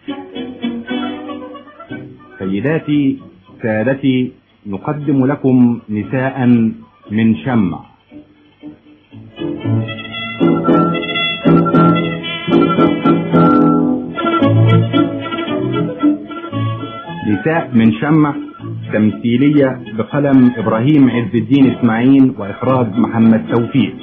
سيداتي سادتي نقدم لكم نساء من شمع نساء من شمع تمثيلية بقلم إبراهيم عز الدين إسماعيل وإخراج محمد توفيق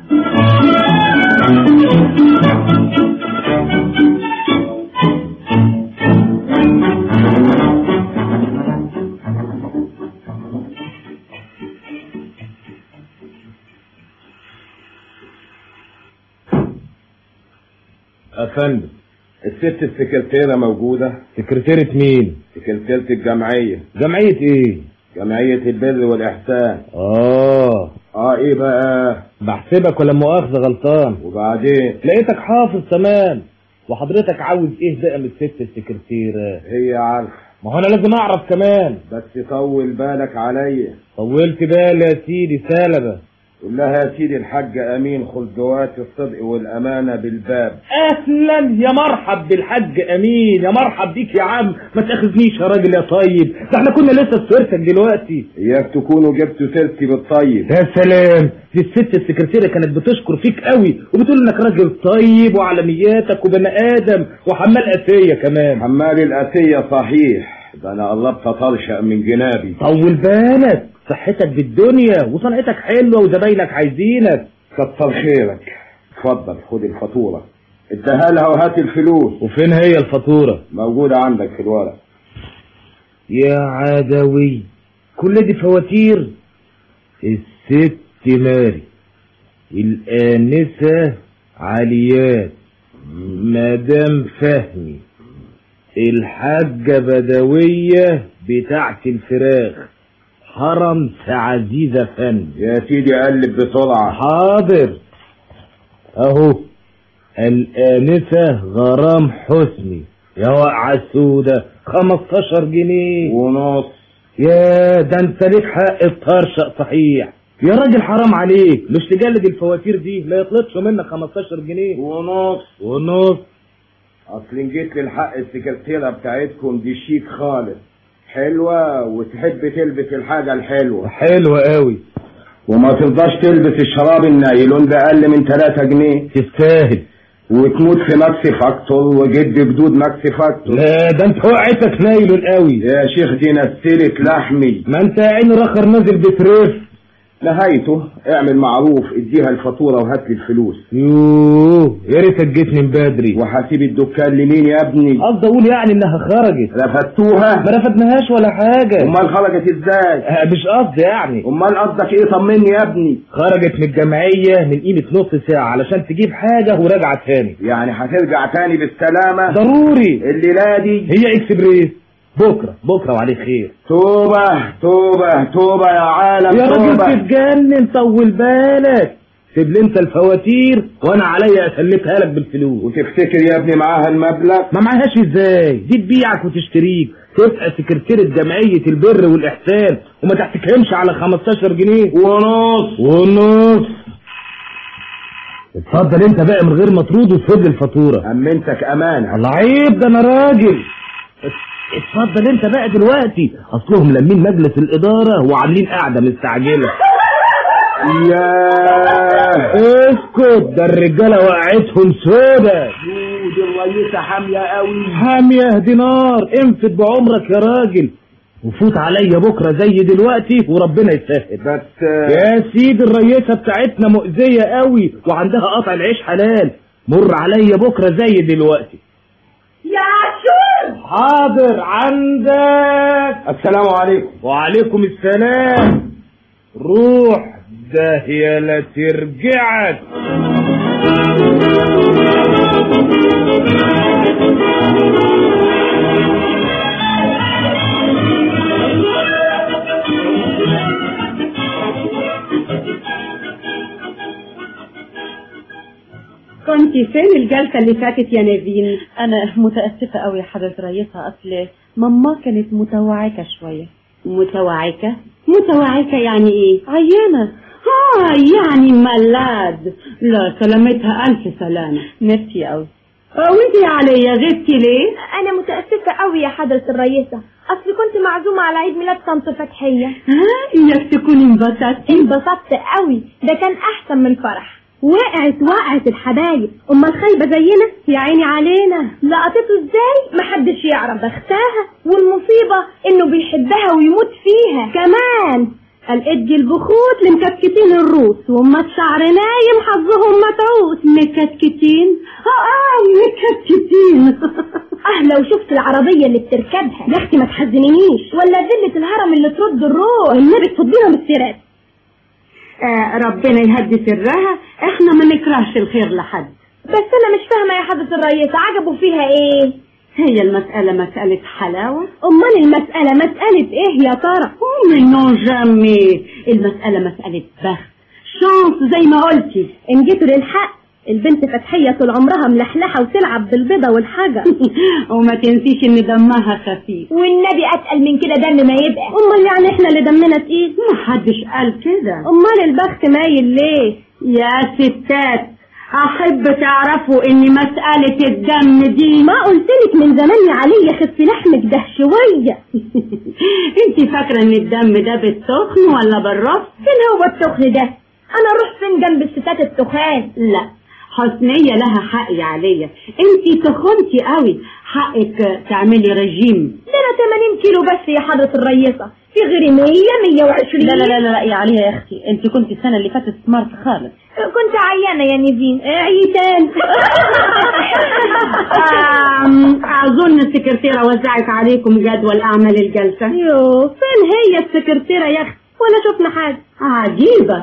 افندم الست السكرتيرة موجودة سكرتيرة مين سكرتيرة الجمعية جمعية ايه جمعية البر والإحسان اه اه ايه بقى بحسبك ولا مؤاخذة غلطان وبعدين لقيتك حافظ تمام وحضرتك عاوز ايه بقى من الست السكرتيرة هي عارفة ما هو انا لازم اعرف كمان بس طول بالك عليا طولت بالي يا سيدي سلبة قول لها يا سيدي الحاج امين خلدوات الصدق والامانه بالباب اهلا يا مرحب بالحاج امين يا مرحب بيك يا عم ما تاخذنيش يا راجل يا طيب ده احنا كنا لسه في سيرتك دلوقتي اياك تكونوا جبتوا سيرتي بالطيب يا سلام دي الست السكرتيرة كانت بتشكر فيك قوي وبتقول انك راجل طيب وعلمياتك وبني ادم وحمال اسية كمان حمال الاسيه صحيح ده انا قلبت طرشق من جنابي طول بالك صحتك بالدنيا وصنعتك حلوة وزباينك عايزينك كتر خيرك اتفضل خد الفاتوره اديها لها وهات الفلوس وفين هي الفاتورة موجوده عندك في الورق يا عدوي كل دي فواتير الست ماري الآنسة عليات مدام فهمي الحاجة بدوية بتاعت الفراخ حرم عزيزة فن يا سيدي قلب بسرعه حاضر اهو الآنسة غرام حسني يا وقعة السودة 15 جنيه ونص يا ده انت ليك حق الطرشق صحيح يا راجل حرام عليك مش تجلد الفواتير دي لا يطلبش منك 15 جنيه ونص ونص اصل جيت للحق السكرتيرة بتاعتكم دي شيك خالص حلوة وتحب تلبس الحاجة الحلوة حلوة قوي وما ترضاش تلبس الشراب النايلون بأقل من 3 جنيه تستاهل وتموت في ماكسي فاكتور وجد جدود ماكسي فاكتور لا ده انت وقعتك نايل قوي يا شيخ دي نسلة لحمي ما انت يا عيني رخر نازل بترف نهايته اعمل معروف اديها الفاتورة وهات لي الفلوس يوه يا ريتك جيت من بدري وهسيب الدكان لمين يا ابني قصدي اقول يعني انها خرجت رفدتوها ما رفدناهاش ولا حاجة امال خرجت ازاي آه، مش قصدي يعني امال قصدك ايه طمني يا ابني خرجت من الجمعية من قيمة نص ساعة علشان تجيب حاجة وراجعة تاني يعني هترجع تاني بالسلامة ضروري الليلة دي هي اكسبريس بكرة بكرة وعليه خير توبة توبة توبة يا عالم يا راجل توبة تتجنن طول بالك سيب لي انت الفواتير وانا عليا اسلكها لك بالفلوس وتفتكر يا ابني معاها المبلغ ما معهاش ازاي دي تبيعك وتشتريك تبقى سكرتيرة جمعية البر والإحسان وما تحتكمش على 15 جنيه ونص ونص اتفضل انت بقى من غير ما ترود وتفضل الفاتورة أمنتك أمانة الله عيب ده انا راجل اتفضل انت بقى دلوقتي اصلهم لمين مجلس الادارة وعاملين قاعدة مستعجلة ياه اسكت ده الرجالة وقعتهم سودة دي الرئيسة حامية قوي حامية دينار انفد بعمرك يا راجل وفوت عليا بكرة زي دلوقتي وربنا يسهل بس يا سيدي الرئيسة بتاعتنا مؤذية قوي وعندها قطع العيش حلال مر عليا بكرة زي دلوقتي يا عاشور حاضر عندك السلام عليكم وعليكم السلام روح داهية لا ترجعك كنت فين الجلسة اللي فاتت يا نيفين أنا متأسفة أوي يا حضرة رئيسة أصل ماما كانت متوعكة شوية متوعكة متوعكة يعني ايه عيانة اه يعني ملاد لا سلامتها الف سلامة ميرسي أوي وانت يا عليا غبتي ليه؟ انا متاسفه قوي يا حضره الرئيسه اصل كنت معزومه على عيد ميلاد طنط فتحيه ها اياك تكوني انبسطتي انبسطت قوي ده كان احسن من الفرح وقعت وقعت الحبايب امال خايبه زينا يا عيني علينا لقطته ازاي محدش يعرف بختها والمصيبه انه بيحبها ويموت فيها كمان قال ادي البخوت لمكتكتين الروس وما الشعر نايم حظهم متعوس مكتكتين اه مكتكتين اه لو شفت العربية اللي بتركبها يا اختي ما تحزنينيش ولا فيلة الهرم اللي ترد الروح والنبي تفضينا بالسيرات آه ربنا يهدي سرها احنا ما نكرهش الخير لحد بس انا مش فاهمة يا حضرة الرئيس عجبوا فيها ايه هي المسألة مسألة حلاوة امال المسألة مسألة ايه يا ترى من نو جامي المسألة مسألة بخت شانس زي ما قلتي ان جيتوا للحق البنت فتحية طول عمرها ملحلحة وتلعب بالبيضة والحجر وما تنسيش ان دمها خفيف والنبي اتقل من كده دم ما يبقى امال يعني احنا اللي دمنا تقيل ما حدش قال كده امال البخت مايل ليه يا ستات احب تعرفوا ان مسألة الدم دي ما قلتلك من زمان يا علي خف لحمك ده شوية انت فاكرة ان الدم ده بالسخن ولا بالرف فين هو التخن ده انا اروح فين جنب الستات التخان لا حسنية لها حق يا عليا انت تخنتي قوي حقك تعملي رجيم ده انا 80 كيلو بس يا حضرة الرئيسة في غيري 100 120 لا لا لا لا يا عليا يا اختي انت كنت السنه اللي فاتت سمارت خالص كنت عيانة يا نيفين عيتان اظن السكرتيرة وزعت عليكم جدول اعمال الجلسة يو فين هي السكرتيرة يا اختي ولا شفنا حاجة عجيبة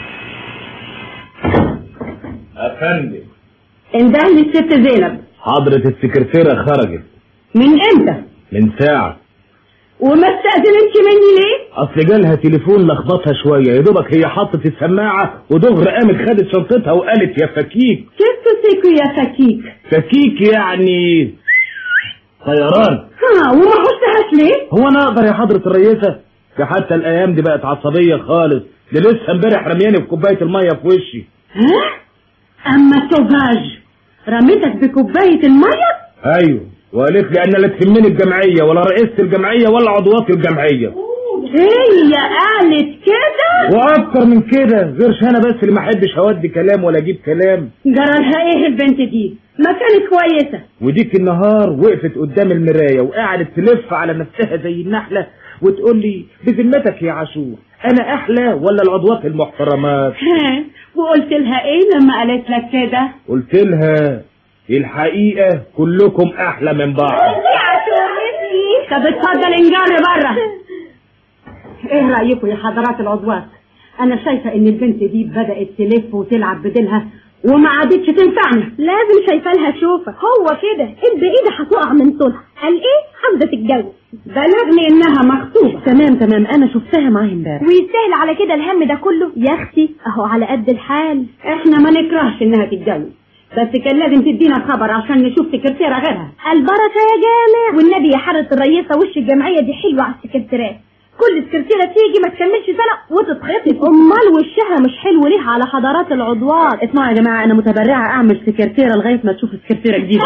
افندم انده لي الست زينب حضرة السكرتيرة خرجت من امتى من ساعة وما استأذنتش مني ليه اصل جالها تليفون لخبطها شوية يا دوبك هي حطت السماعة ودغري قامت خدت شنطتها وقالت يا فكيك كيف سيكو يا فكيك فكيك يعني طيران ها وما حسهاش ليه هو انا اقدر يا حضرة الرئيسة ده حتى الايام دي بقت عصبية خالص ده لسه امبارح رمياني بكوباية المية في وشي ها اما سوفاج رميتك بكوباية المية ايوه وقالت لي انا لا تهمني الجمعية ولا رئيسة الجمعية ولا عضوات الجمعية هي قالت كده واكتر من كده غيرش انا بس اللي ما احبش اودي كلام ولا اجيب كلام جرالها ايه البنت دي ما كانت كويسة وديك النهار وقفت قدام المراية وقعدت تلف على نفسها زي النحلة وتقول لي بذمتك يا عاشور انا احلى ولا العضوات المحترمات ها وقلت لها ايه لما قالت لك كده قلت لها الحقيقة كلكم احلى من بعض يا عاشور نفسي طب اتفضل انجري بره ايه رأيكم يا حضرات العضوات انا شايفة ان البنت دي بدأت تلف وتلعب بديلها وما عادتش تنفعنا لازم شايفه لها شوفه هو كده ابدا ايدي هتقع من طولها قال ايه عاوزه تتجوز بلغني انها مخطوبة تمام تمام انا شفتها معاه امبارح ويستاهل على كده الهم ده كله يا اختي اهو على قد الحال احنا ما نكرهش انها تتجوز بس كان لازم تدينا خبر عشان نشوف سكرتيرة غيرها البركه يا جامع والنبي يا حضره الرئيسه وش الجمعيه دي حلوه على السكرتيرات كل سكرتيره تيجي ما تكملش سنه وتتخطف امال وشها مش حلو ليه على حضرات العضوات اسمعوا يا جماعه انا متبرعه اعمل سكرتيره لغايه ما تشوف سكرتيره جديده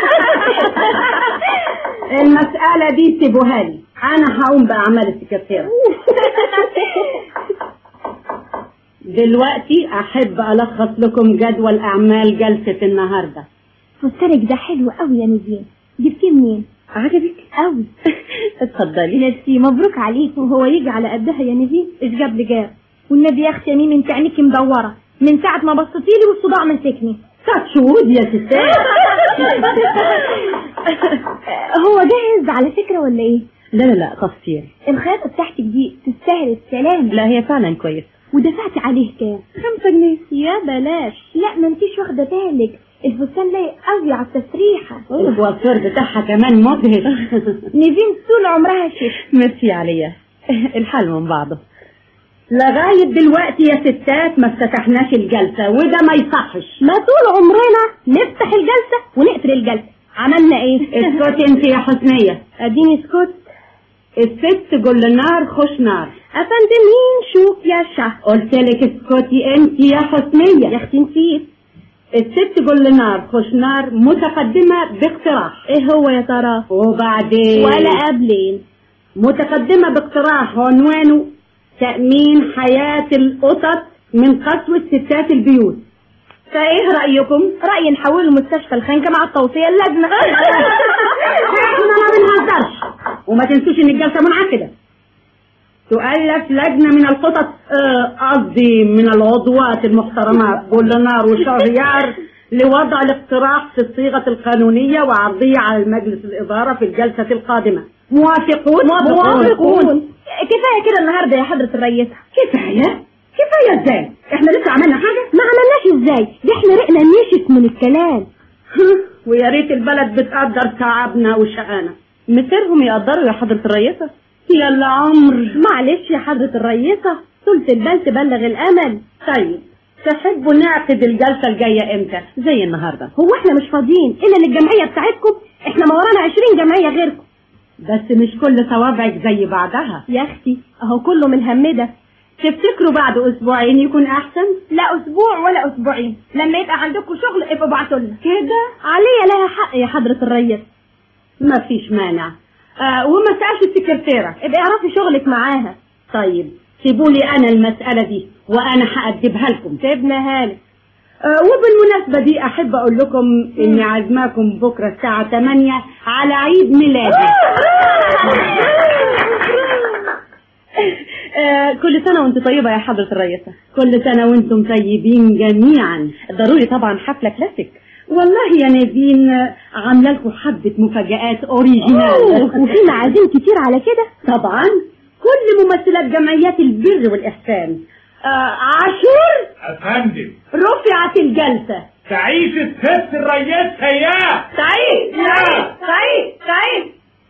المسألة دي سيبوها لي انا هقوم باعمال السكرتيرة دلوقتي احب الخص لكم جدول اعمال جلسة النهاردة فستانك ده حلو قوي يا نزين جبتيه منين عجبك قوي اتفضلي ميرسي مبروك عليك وهو يجي على قدها يا نزين ايش جاب لي جاب والنبي يا اختي يمين انت عينيكي مدوره من ساعه ما بصيتي لي والصداع مسكني تاتشود يا ستات هو جاهز على فكره ولا ايه لا لا لا تفصيل الخياطه بتاعتك دي تستاهل السلام لا هي فعلا كويسه ودفعت عليه كام خمسة جنيه يا بلاش لا ما انتيش واخده بالك الفستان لايق قوي على التسريحه الكوافير بتاعها كمان مدهش نيفين طول عمرها شيخ ميرسي عليا الحال من بعضه لغاية دلوقتي يا ستات ما افتتحناش الجلسة وده ما يصحش ما طول عمرنا نفتح الجلسة ونقفل الجلسة عملنا ايه اسكتي انت يا حسنية اديني اسكت الست جل نار خش نار افندم مين شوف يا شه قلت لك اسكتي انت يا حسنية يا اختي نسيت الست جولنار خوشنار متقدمة باقتراح ايه هو يا ترى وبعدين ولا قبلين متقدمة باقتراح عنوانه تأمين حياة القطط من قسوة ستات البيوت فايه رأيكم؟ رأيي نحوله مستشفى الخنكة مع التوصية اللجنة احنا ما بنهزرش وما تنسوش ان الجلسة منعقدة تؤلف لجنة من القطط آه، قصدي من العضوات المحترمات بولنار وشهريار لوضع الاقتراح في الصيغة القانونية وعرضه على المجلس الإدارة في الجلسة القادمة موافقون؟ موافقون كفاية كده النهاردة يا حضرة الرئيسة كفاية؟ كفاية ازاي؟ احنا لسه عملنا حاجة؟ ما عملناش ازاي دي احنا رقنا نشف من الكلام ويا ريت البلد بتقدر تعبنا وشقانا مصيرهم يقدروا يا حضرة الرئيسة يلا عمر معلش يا حضرة الرئيسة طولة البال تبلغ الأمل طيب تحبوا نعقد الجلسة الجاية امتى؟ زي النهاردة هو احنا مش فاضيين إلا للجمعية بتاعتكم احنا ما ورانا عشرين جمعية غيركم بس مش كل صوابعك زي بعضها يا أختي أهو كله من هم ده تفتكروا بعد اسبوعين يكون احسن؟ لا أسبوع ولا أسبوعين لما يبقى عندكم شغل ابقوا ابعتوا لنا كده عليا لها حق يا حضرة الرئيس ما فيش مانع آه وما سألش السكرتيرة ابقي اعرفي شغلك معاها طيب سيبوا لي انا المسألة دي وانا هأدبها لكم سيبنا هالك آه وبالمناسبة دي احب اقول لكم اني عازماكم بكرة الساعة 8 على عيد ميلادي آه كل سنة وانت طيبة يا حضرة الرئيسة كل سنة وانتم طيبين جميعا ضروري طبعا حفلة كلاسيك والله يا نادين آه، عامله لكم حبة مفاجآت اوريجينال وفي معازيم كتير على كده طبعا كل ممثلات جمعيات البر والإحسان آه عاشور أفندم رفعت الجلسة تعيش الست الرياسة يا سعيد سعيد سعيد سعيد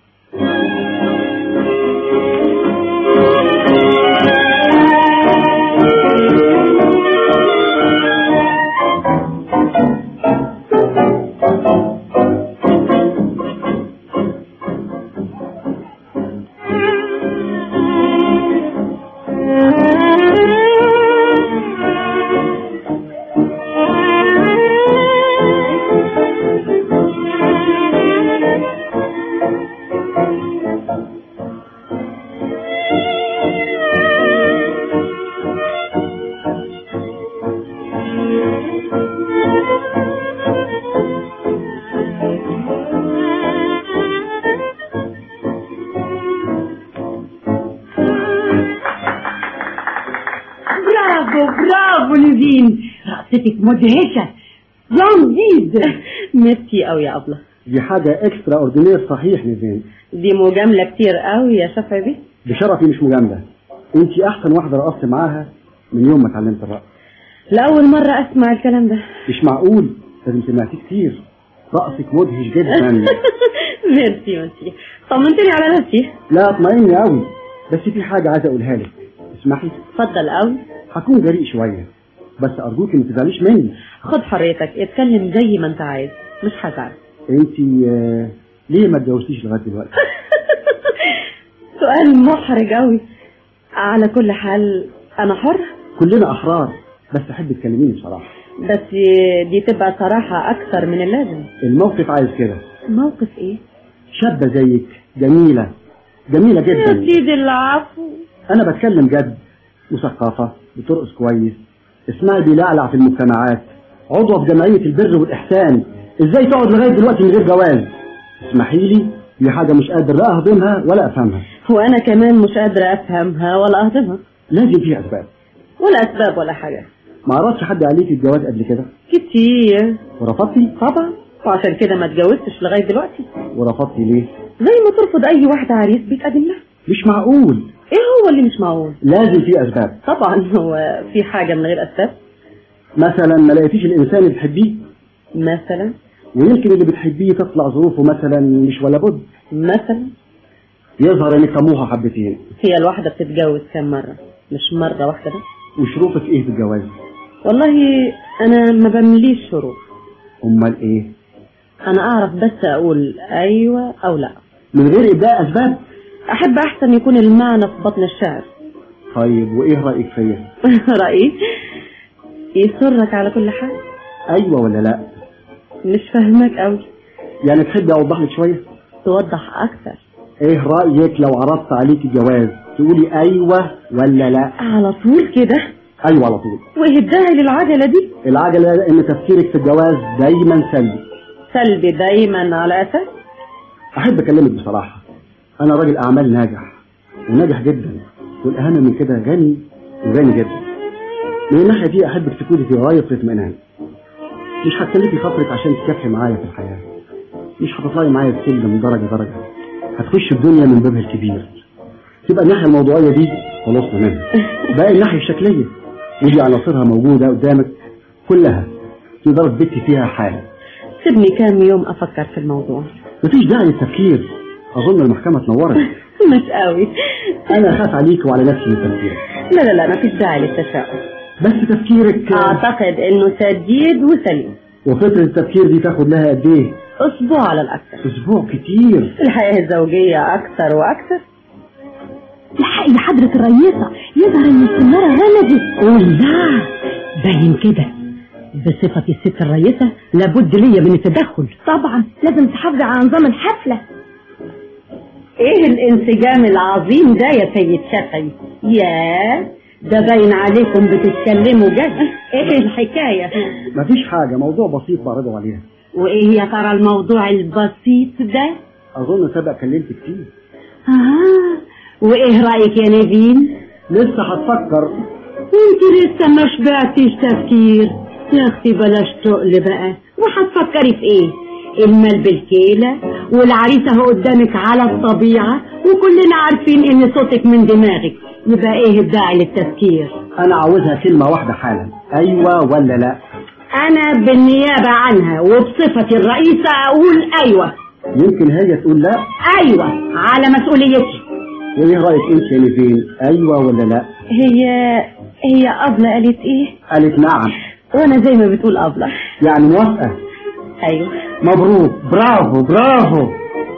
برافو برافو نيفين رقصتك مدهشة جامد ميرسي قوي يا أبلة دي حاجة اكسترا اوردينير صحيح نيفين دي مجاملة كتير قوي يا شفا بيه بشرفي مش مجاملة انت احسن واحدة رقصت معاها من يوم ما اتعلمت الرقص لأول مرة أسمع الكلام ده مش معقول لازم سمعتيه كتير رقصك مدهش جدا ميرسي ميرسي طمنتني على نفسي لا اطمئني قوي بس في حاجة عايز اقولها لك اسمحي اتفضل قوي هكون جريء شوية بس ارجوك ما تزعليش مني خد حريتك اتكلم زي ما انت عايز مش هزعل انت آه، ليه ما اتجوزتيش لغاية دلوقتي سؤال محرج قوي على كل حال انا حر كلنا احرار بس احب تكلميني بصراحة بس دي تبقى صراحة اكثر من اللازم الموقف عايز كده موقف ايه شابة زيك جميلة جميلة يا جدا سيدي العفو انا بتكلم جد مثقفة بترقص كويس اسمها بيلعلع في المجتمعات عضوة في جمعية البر والإحسان ازاي تقعد لغاية دلوقتي من غير جواز اسمحي لي دي حاجة مش قادر لا أهضمها ولا أفهمها وانا كمان مش قادرة افهمها ولا اهضمها لازم فيها أسباب ولا اسباب ولا حاجة ما عرضش حد عليك الجواز قبل كده كتير ورفضتي طبعا وعشان كده ما اتجوزتش لغاية دلوقتي ورفضتي ليه زي ما ترفض اي واحدة عريس بيتقدم لها مش معقول ايه هو اللي مش معقول لازم في أسباب طبعا هو في حاجة من غير اسباب مثلا ما لقيتيش الإنسان اللي بتحبيه مثلا ويمكن اللي بتحبيه تطلع ظروفه مثلا مش ولا بد مثلا يظهر انك طموحة حبتين هي الواحدة بتتجوز كم مرة مش مرة واحدة بس وشروطك ايه في الجواز والله أنا ما بمليش شروط امال ايه أنا أعرف بس أقول أيوة أو لا من غير ابداء اسباب أحب أحسن يكون المعنى في بطن الشعر طيب وايه رايك فيا رأيي يسرك على كل حال ايوه ولا لا مش فاهمك قوي يعني تحبي اوضح لك شويه توضح اكتر ايه رايك لو عرضت عليك الجواز تقولي ايوه ولا لا على طول كده ايوه على طول وايه الداعي للعجلة دي العجله ان تفكيرك في الجواز دايما سلبي سلبي دايما على اساس احب اكلمك بصراحه انا راجل اعمال ناجح وناجح جدا والاهم من كده غني وغني جدا من الناحيه دي احبك تكوني في غايه الاطمئنان مش هتكلفي خاطرك عشان تكافحي معايا في الحياه مش هتطلعي معايا السلم درجه درجه هتخش الدنيا من بابها الكبير تبقى الناحيه الموضوعيه دي خلصنا منها باقي الناحيه الشكليه ودي عناصرها موجوده قدامك كلها تقدر تبتي فيها حاله سيبني كام يوم افكر في الموضوع مفيش داعي للتفكير اظن المحكمه تنورك مش قوي انا اخاف عليك وعلى نفسي من تفكيرك لا لا لا مفيش داعي للتشاؤم بس تفكيرك اعتقد انه سديد وسليم وفترة التفكير دي تاخد لها قد ايه؟ اسبوع على الاكثر اسبوع كتير الحياة الزوجية اكثر واكثر الحق يا حضرة الرئيسة يظهر ان السنارة غلبت لا باين كده بصفة الست الرئيسة لابد ليا من التدخل طبعا لازم تحافظي على نظام الحفلة ايه الانسجام العظيم ده يا سيد شافعي يا ده باين عليكم بتتكلموا جد ايه الحكاية مفيش حاجة موضوع بسيط بعرضه عليها وايه يا ترى الموضوع البسيط ده اظن سبق كلمتك فيه اه وايه رأيك يا نيفين لسه هتفكر انت لسه ما شبعتيش تفكير يا اختي بلاش تقل بقى وهتفكري في ايه المال بالكيلة والعريس اهو قدامك على الطبيعة وكلنا عارفين ان صوتك من دماغك يبقى ايه الداعي للتفكير انا عاوزها كلمة واحدة حالا ايوه ولا لا انا بالنيابة عنها وبصفتي الرئيسة اقول ايوه يمكن هي تقول لا ايوه على مسؤوليتي وايه رايك انت يا نيفين ايوه ولا لا هي هي أبلة قالت ايه قالت نعم وانا زي ما بتقول أبلة يعني موافقة ايوه مبروك برافو برافو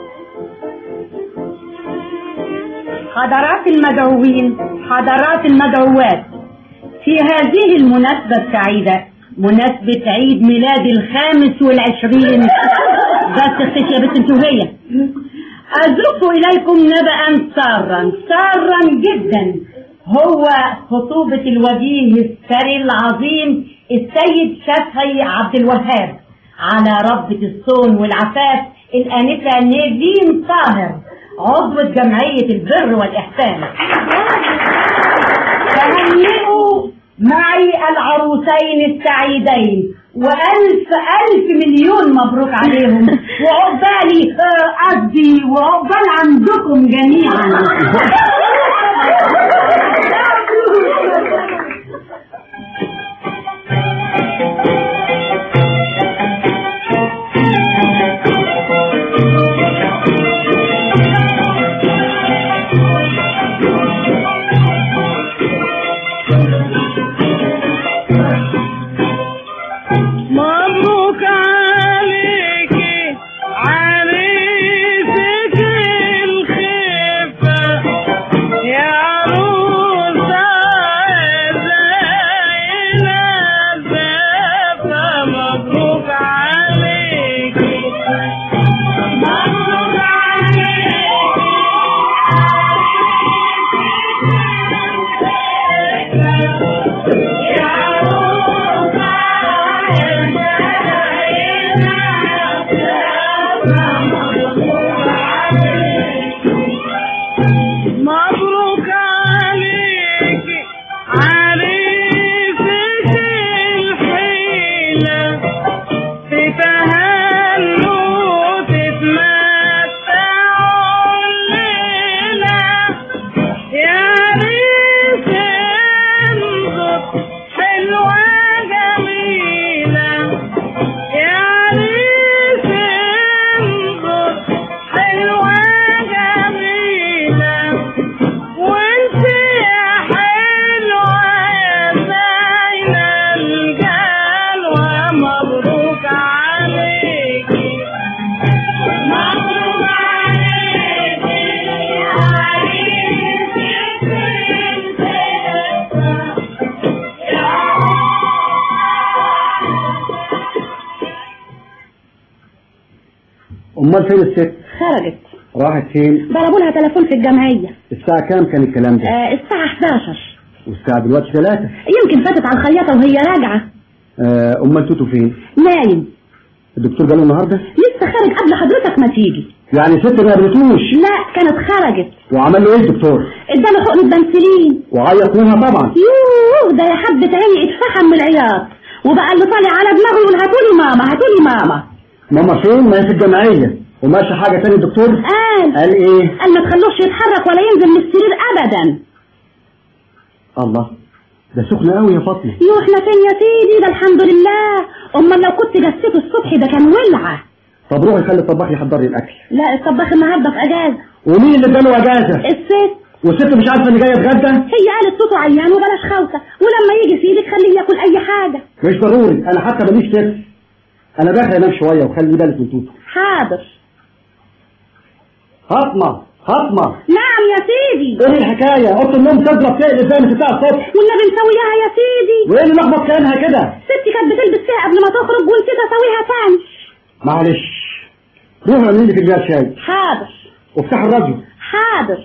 حضرات المدعوين حضرات المدعوات في هذه المناسبة السعيدة مناسبة عيد ميلاد الخامس والعشرين بس اختي يا بنت انتوهية أزف إليكم نبأ سارا سارا جدا هو خطوبة الوجيه الثري العظيم السيد شافعي عبد الوهاب على ربة الصون والعفاف الآنسة نيفين طاهر عضو جمعية البر والإحسان تهنئوا معي العروسين السعيدين وألف ألف مليون مبروك عليهم وعقبالي آه، قصدي وعقبال عندكم جميعا مبروك عليك عريسك الخفة امال فين الست خرجت راحت فين ضربوا لها تليفون في الجمعية الساعة كام كان الكلام ده آه الساعة 11 والساعة دلوقتي ثلاثة يمكن فاتت على الخياطة وهي راجعة آه، امال توتو فين نايم الدكتور جاله النهارده لسه خارج قبل حضرتك ما تيجي يعني ست ما قابلتوش لا كانت خرجت وعمل له ايه الدكتور اداله حقنة بنسلين وعيط منها طبعا يوه ده يا حبة عيني اتفحم من العياط وبقى اللي طالع على دماغه يقول هاتولي ماما هاتولي ماما ماما فين ما هي في الجمعية وماشي حاجة تاني الدكتور قال قال ايه قال ما تخلوش يتحرك ولا ينزل من السرير ابدا الله ده سخن قوي يا فاطمة يوه احنا فين يا سيدي ده الحمد لله امال لو كنت جسيته الصبح ده كان ولعه طب روحي خلي الطباخ يحضر لي الاكل لا الطباخ النهارده في اجازه ومين اللي اداله اجازة الست والست مش عارفة اللي جاية اتغدى هي قالت صوته عيان وبلاش خوته ولما يجي سيدك خليه ياكل اي حاجه مش ضروري انا حتى ماليش كتف انا داخل انام شوية وخلي بالك من توتو حاضر فاطمة فاطمة نعم يا سيدي ايه الحكاية اوضه النوم تضرب تقلب زي ما بتاع الصبح والنبي نسويها يا سيدي وايه اللي لخبط كانها كده ستي كانت بتلبس فيها قبل ما تخرج ونسيت اسويها تاني معلش روح اعمل لي فنجان شاي حاضر وافتح الراديو حاضر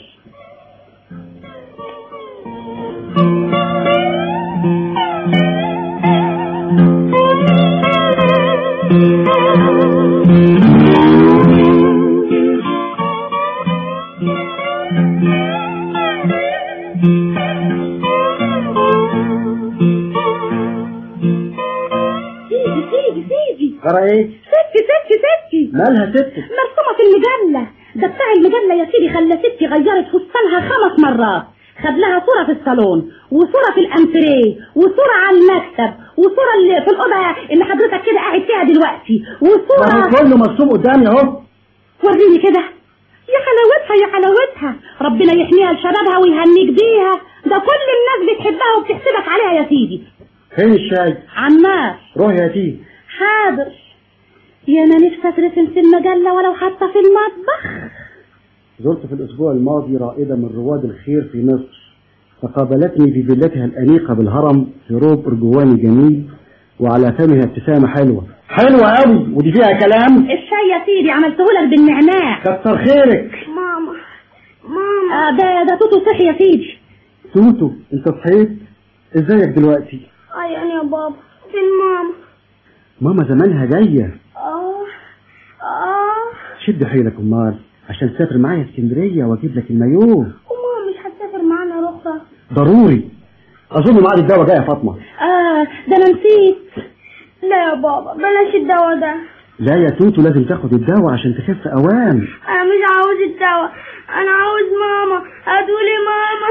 سيدي سيدي سيدي ترى ايه ستي ستي ستي مالها ست مرسومة في المجلة ده بتاع المجلة يا سيدي خلى ستي غيرت فستانها خمس مرات خد لها صورة في الصالون وصورة في الانتريه وصورة على المكتب وصورة اللي في الأوضة اللي حضرتك كده قاعد فيها دلوقتي ما هو وصورة كله مرسوم قدامي اهو وريني كده يا حلاوتها يا حلاوتها ربنا يحميها لشبابها ويهنيك بيها ده كل الناس بتحبها وبتحسدك عليها يا سيدي فين الشاي عمار روح يا تيه حاضر يا انا نفسي اترسم في المجلة ولو حتى في المطبخ زرت في الأسبوع الماضي رائدة من رواد الخير في مصر فقابلتني في فيلتها الأنيقة بالهرم في روب أرجواني جميل وعلى فمها ابتسامة حلوة حلوة قوي ودي فيها كلام الشاي يا سيدي عملته لك بالنعناع كتر خيرك ماما ماما آه ده ده توتو صحي يا سيدي توتو انت صحيت ازيك دلوقتي عيان يا بابا فين ماما ماما زمانها جاية اه اه شد حيلك امال عشان تسافر معايا اسكندرية واجيب لك المايوه وماما مش هتسافر معانا رخصة ضروري اظن ميعاد الدواء جاي يا فاطمة اه ده انا نسيت لا يا بابا بلاش الدواء ده لا يا توتو لازم تاخد الدواء عشان تخف اوام انا مش عاوز الدواء انا عاوز ماما هتقولي ماما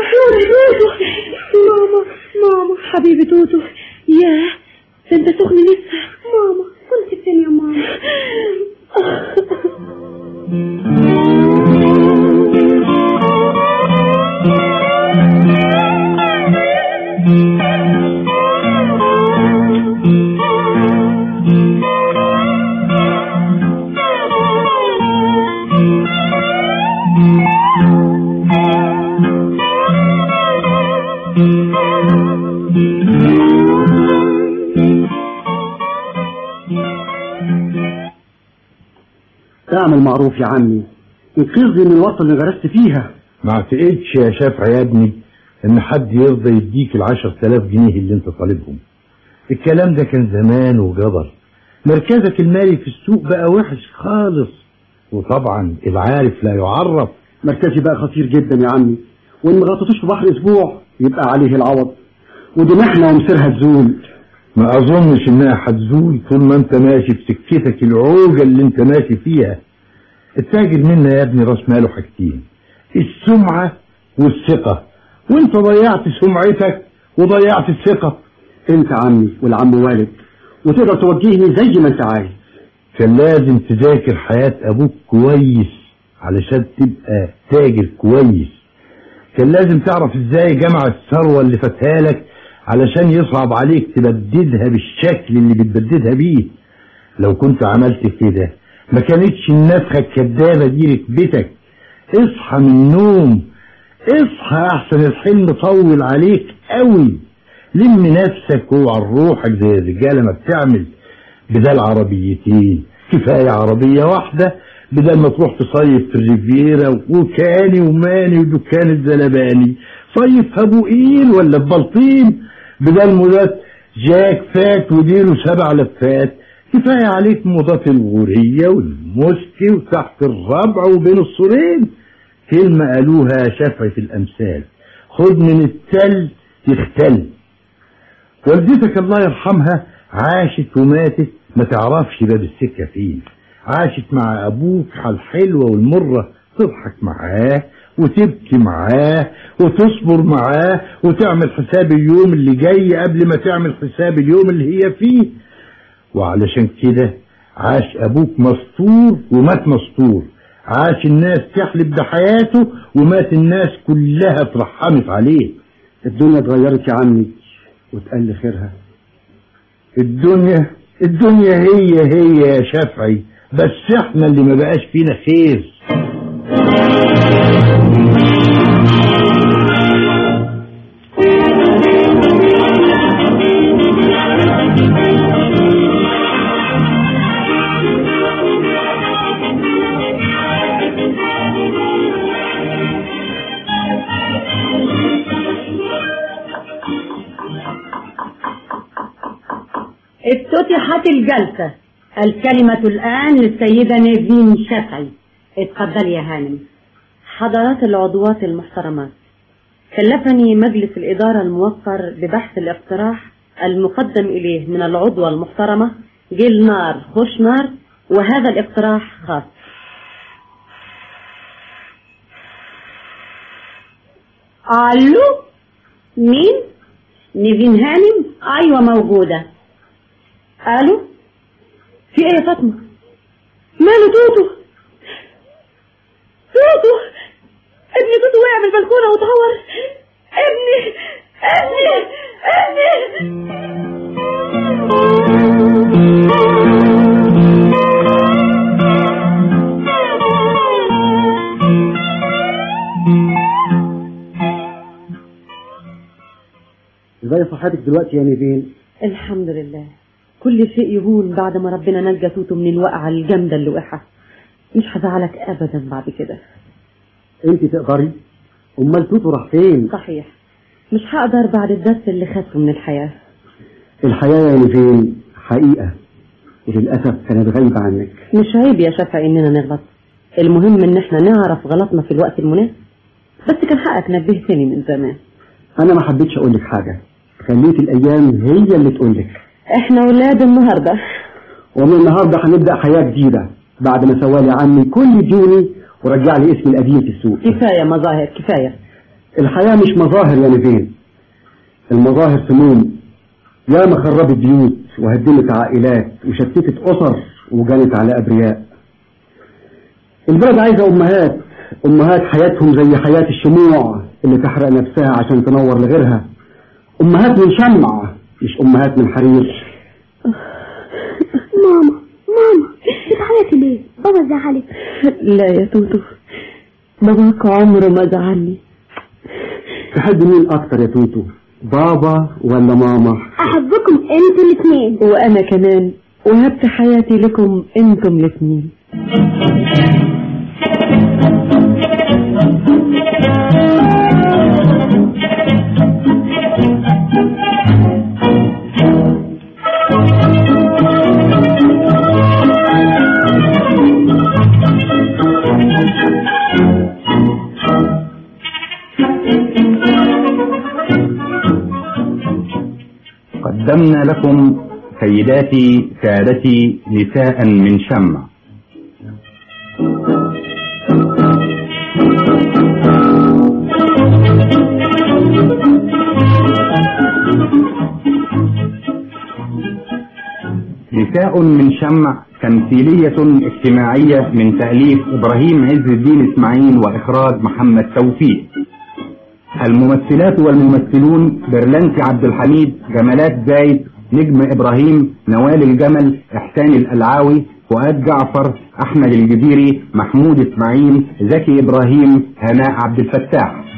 ماما ماما حبيبي توتو ياه ده انت سخن لسه ماما كنت فين يا ماما اعمل معروف يا عمي انقذني من الورطة اللي غرست فيها ما اعتقدش يا شافع يا ابني ان حد يرضى يديك العشر تلاف جنيه اللي انت طالبهم الكلام ده كان زمان وجبر مركزك المالي في السوق بقى وحش خالص وطبعا العارف لا يعرف مركزي بقى خطير جدا يا عمي وان ما غطيتوش في بحر اسبوع يبقى عليه العوض ودي محنة ومصيرها تزول ما اظنش انها هتزول طول ما انت ماشي في سكتك العوجة اللي انت ماشي فيها التاجر منا يا ابني راس ماله حاجتين السمعة والثقة وانت ضيعت سمعتك وضيعت الثقة انت عمي والعم والد وتقدر توجهني زي ما انت عايز كان لازم تذاكر حياة ابوك كويس علشان تبقى تاجر كويس كان لازم تعرف ازاي جمع الثروة اللي فاتها لك علشان يصعب عليك تبددها بالشكل اللي بتبددها بيه لو كنت عملت كده ما كانتش النفخة الكدابة دي ركبتك اصحى من النوم اصحى احسن الحلم طول عليك قوي لم نفسك وعن روحك زي الرجالة ما بتعمل بدل عربيتين كفاية عربية واحدة بدل ما تروح تصيف في الريفيرا وكاني وماني ودكان الزلباني صيف في ابو قيل ولا في بلطيم بدل مودات جاك فات وديله سبع لفات كفاية عليك موضات الغورية والمسكي وتحت الربع وبين السورين كلمة قالوها شافعي في الأمثال خد من التل تختل والدتك الله يرحمها عاشت وماتت ما تعرفش باب السكة فين عاشت مع أبوك على الحلوة والمرة تضحك معاه وتبكي معاه وتصبر معاه وتعمل حساب اليوم اللي جاي قبل ما تعمل حساب اليوم اللي هي فيه وعلشان كده عاش أبوك مستور ومات مستور عاش الناس تحلف بحياته ومات الناس كلها اترحمت عليه الدنيا اتغيرت يا عمي وتقل خيرها الدنيا الدنيا هي هي يا شافعي بس احنا اللي ما بقاش فينا خير افتتحت الجلسة الكلمة الآن للسيدة نيفين شافعي اتفضلي يا هانم حضرات العضوات المحترمات كلفني مجلس الإدارة الموقر ببحث الاقتراح المقدم إليه من العضوة المحترمة جيل نار خش نار وهذا الاقتراح خاص الو مين نيفين هانم ايوه موجوده الو في ايه يا فاطمه ماله توتو توتو ابني توتو وقع من البلكونه واتعور ابني ابني ابني ازاي صحتك دلوقتي يا نيفين الحمد لله كل شيء يهون بعد ما ربنا نجى توتو من الوقعة الجامدة اللي وقعها مش هزعلك أبدا بعد كده انت تقدري امال توتو راح فين صحيح مش هقدر بعد الدرس اللي خدته من الحياة الحياة يا نيفين حقيقة وللأسف كانت غايبة عنك مش عيب يا شافعي إننا نغلط المهم إن إحنا نعرف غلطنا في الوقت المناسب بس كان حقك نبهتني من زمان أنا ما حبيتش أقول لك حاجة خليت الأيام هي اللي تقول لك إحنا ولاد النهاردة ومن النهاردة هنبدأ حياة جديدة بعد ما سوالي عني كل ديوني ورجع لي اسمي القديم في السوق كفاية مظاهر كفاية الحياة مش مظاهر يا نيفين المظاهر سموم ياما خربت بيوت وهدمت عائلات وشتتت أسر وجنت على أبرياء البلد عايزة أمهات أمهات حياتهم زي حياة الشموع اللي تحرق نفسها عشان تنور لغيرها أمهات من شمع مش أمهات من حرير ماما ماما بتعيطي ليه بابا زعلك لا يا توتو باباك عمره ما زعلني تحب مين أكتر يا توتو بابا ولا ماما احبكم انتوا الاثنين وأنا كمان وهبت حياتي لكم انتم الاثنين قدمنا لكم سيداتي سادتي نساء من شمع نساء من شمع تمثيلية اجتماعية من تأليف إبراهيم عز الدين إسماعيل وإخراج محمد توفيق الممثلات والممثلون برلنتي عبد الحميد جمالات زايد نجم إبراهيم نوال الجمل إحسان الألعاوي فؤاد جعفر أحمد الجزيري محمود إسماعيل زكي إبراهيم هناء عبد الفتاح